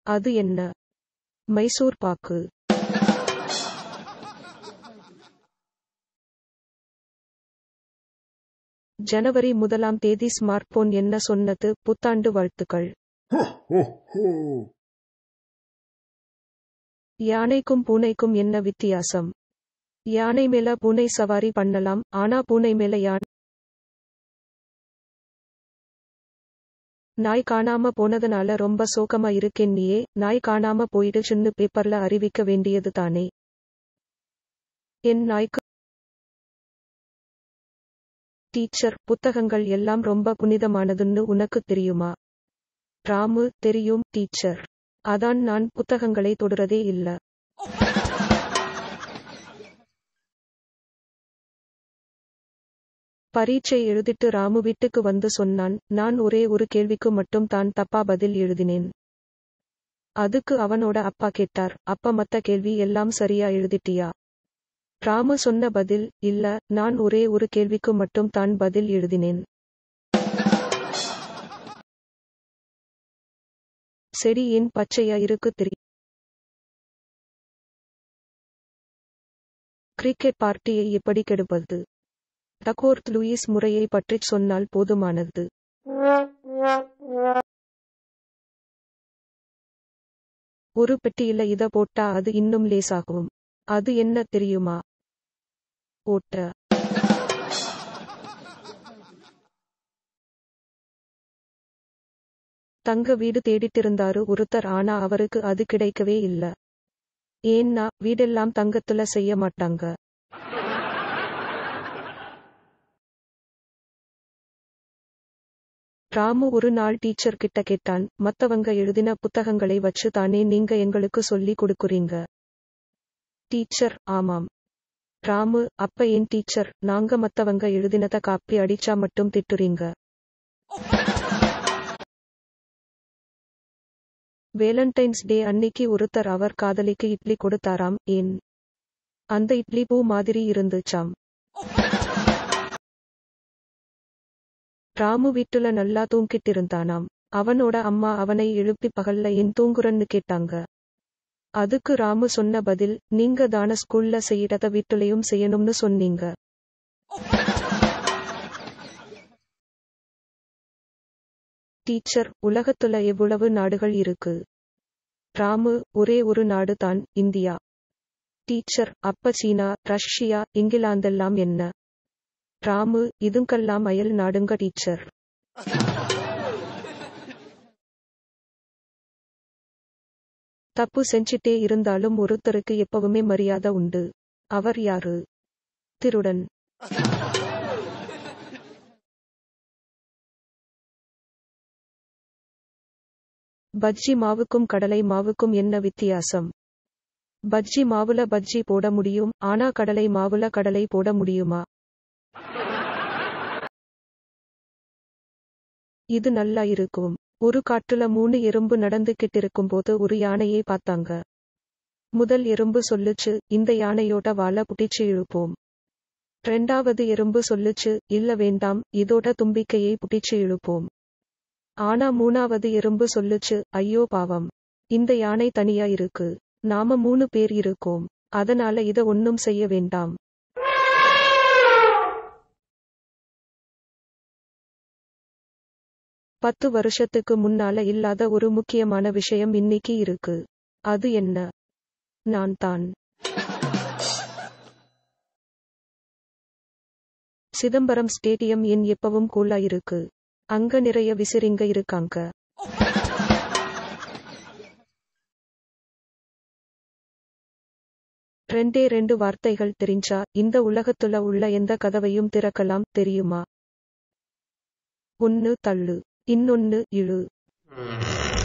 அது என்ன மைசூர் பாக்கு ஜனவரி முதலாம் தேதி ஸ்மார்ட் போன் என்ன சொன்னது புத்தாண்டு வாழ்த்துக்கள் Ho, ho, ho. யானைக்கும் பூனைக்கும் என்ன வித்தியாசம் யானை மேல பூனை சவாரி பண்ணலாம் ஆனா பூனை மேல யானை நாய் காணாம போனதுனால ரொம்ப சோகமா இருக்கேன் நீயே நாய் காணாம போயிடுச்சுன்னு பேப்பர்ல அறிவிக்க வேண்டியது தானே என் நாய்க்கு டீச்சர் புத்தகங்கள் எல்லாம் ரொம்ப புனிதமானதுன்னு உனக்கு தெரியுமா ராமு தெரியும் டீச்சர் அதான் நான் புத்தகங்களை தொடுறதே இல்ல பரீட்சை எழுதிட்டு ராமு வீட்டுக்கு வந்து சொன்னான் நான் ஒரே ஒரு கேள்விக்கு மட்டும் தான் தப்பா பதில் எழுதினேன் அதுக்கு அவனோட அப்பா கேட்டார் அப்ப மத்த கேள்வி எல்லாம் சரியா எழுதிட்டியா ராமு சொன்ன பதில் இல்ல நான் ஒரே ஒரு கேள்விக்கு மட்டும் தான் பதில் எழுதினேன் செடி ஏன் பச்சையா இருக்கு தெரி கிரிக்கெட் பார்ட்டியை எப்படி கெடுப்பது டகோர்த் லூயிஸ் முறையை பற்றிச் சொன்னால் போதுமானது ஒரு பெட்டியில இத போட்டா அது இன்னும் லேசாகும் அது என்ன தெரியுமா ஓட்ட தங்க வீடு தேடிட்டிருந்தாரு ஒருத்தர் ஆனா அவருக்கு அது கிடைக்கவே இல்ல ஏன்னா வீடெல்லாம் தங்கத்துல செய்ய மாட்டாங்க ராமு ஒரு நாள் டீச்சர் கிட்ட கேட்டான் மத்தவங்க எழுதின புத்தகங்களை வச்சு தானே நீங்க எங்களுக்கு சொல்லி கொடுக்குறீங்க டீச்சர் ஆமாம் ராமு அப்ப ஏன் டீச்சர் நாங்க மத்தவங்க எழுதினத காப்பி அடிச்சா மட்டும் திட்டுறீங்க வேலண்டைன்ஸ் டே அன்னிக்கு ஒருத்தர் அவர் காதலிக்கு இட்லி கொடுத்தாராம் ஏன் அந்த இட்லி பூ மாதிரி இருந்துச்சாம் ராமு வீட்டுல நல்லா தூங்கிட்டு இருந்தானாம் அவனோட அம்மா அவனை எழுப்பி பகல்ல ஏன் தூங்குறன்னு கேட்டாங்க அதுக்கு ராமு சொன்ன பதில் நீங்க தான ஸ்கூல்ல செய்யறத வீட்டுலயும் செய்யணும்னு சொன்னீங்க டீச்சர் உலகத்துல எவ்வளவு நாடுகள் இருக்கு ராமு ஒரே ஒரு நாடு தான் இந்தியா டீச்சர் அப்ப சீனா ரஷ்யா இங்கிலாந்தெல்லாம் என்ன ராமு இதுங்கெல்லாம் அயல் நாடுங்க டீச்சர் தப்பு செஞ்சிட்டே இருந்தாலும் ஒருத்தருக்கு எப்பவுமே மரியாதை உண்டு அவர் யாரு திருடன் பஜ்ஜி மாவுக்கும் கடலை மாவுக்கும் என்ன வித்தியாசம் பஜ்ஜி மாவுல பஜ்ஜி போட முடியும் ஆனா கடலை மாவுல கடலை போட முடியுமா இது நல்லா இருக்கும் ஒரு காட்டுல மூணு எறும்பு நடந்துகிட்டு போது ஒரு யானையை பார்த்தாங்க முதல் எறும்பு சொல்லுச்சு இந்த யானையோட வாழ புடிச்சு இழுப்போம் ரெண்டாவது எறும்பு சொல்லுச்சு இல்ல வேண்டாம் இதோட தும்பிக்கையை புடிச்சு இழுப்போம் ஆனா மூணாவது எறும்பு சொல்லுச்சு ஐயோ பாவம் இந்த யானை தனியா இருக்கு நாம மூணு பேர் இருக்கோம் அதனால இத ஒன்னும் செய்ய வேண்டாம் பத்து வருஷத்துக்கு முன்னால இல்லாத ஒரு முக்கியமான விஷயம் இன்னைக்கு இருக்கு அது என்ன நான் தான் சிதம்பரம் ஸ்டேடியம் என் எப்பவும் கூலா இருக்கு அங்க நிறைய விசிறிங்க இருக்காங்க ரெண்டே ரெண்டு வார்த்தைகள் தெரிஞ்சா இந்த உலகத்துல உள்ள எந்த கதவையும் திறக்கலாம் தெரியுமா ஒன்னு தள்ளு இன்னொன்னு இழு